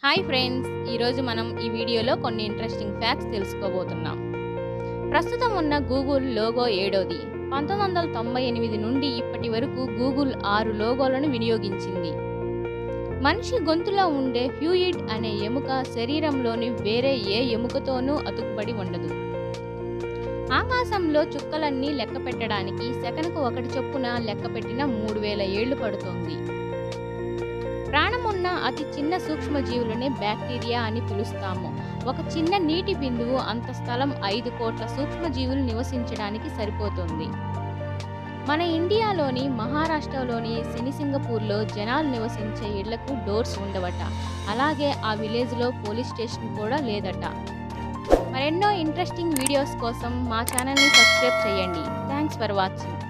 hi friends ఈరోజు మనం ఈ వీడియోలో కొన్ని ఇంట్రెస్టింగ్ ఫ్యాక్ట్స్ తెలుసుకోబోతున్నాం ప్రస్తుతం ఉన్న గూగుల్ లోగో ఏడోది పంతొమ్మిది వందల తొంభై ఎనిమిది నుండి ఇప్పటి వరకు గూగుల్ ఆరు లోగోలను వినియోగించింది మనిషి గొంతులో ఉండే ఫ్యూయిడ్ అనే ఎముక శరీరంలోని వేరే ఏ ఎముకతోనూ అతుకుబడి ఉండదు ఆకాశంలో చుక్కలన్నీ లెక్క పెట్టడానికి సెకనుకు ఒకటి చొప్పున లెక్క పెట్టిన మూడు వేల ఏళ్లు పడుతోంది ప్రాణమున్న అతి చిన్న సూక్ష్మజీవులనే బ్యాక్టీరియా అని పిలుస్తాము ఒక చిన్న నీటి బిందువు అంత స్థలం ఐదు కోట్ల సూక్ష్మజీవులు నివసించడానికి సరిపోతుంది మన ఇండియాలోని మహారాష్ట్రలోని శనిసింగపూర్లో జనాలు నివసించే ఇళ్లకు డోర్స్ ఉండవట అలాగే ఆ విలేజ్లో పోలీస్ స్టేషన్ కూడా లేదట మరెన్నో ఇంట్రెస్టింగ్ వీడియోస్ కోసం మా ఛానల్ని సబ్స్క్రైబ్ చేయండి థ్యాంక్స్ ఫర్ వాచింగ్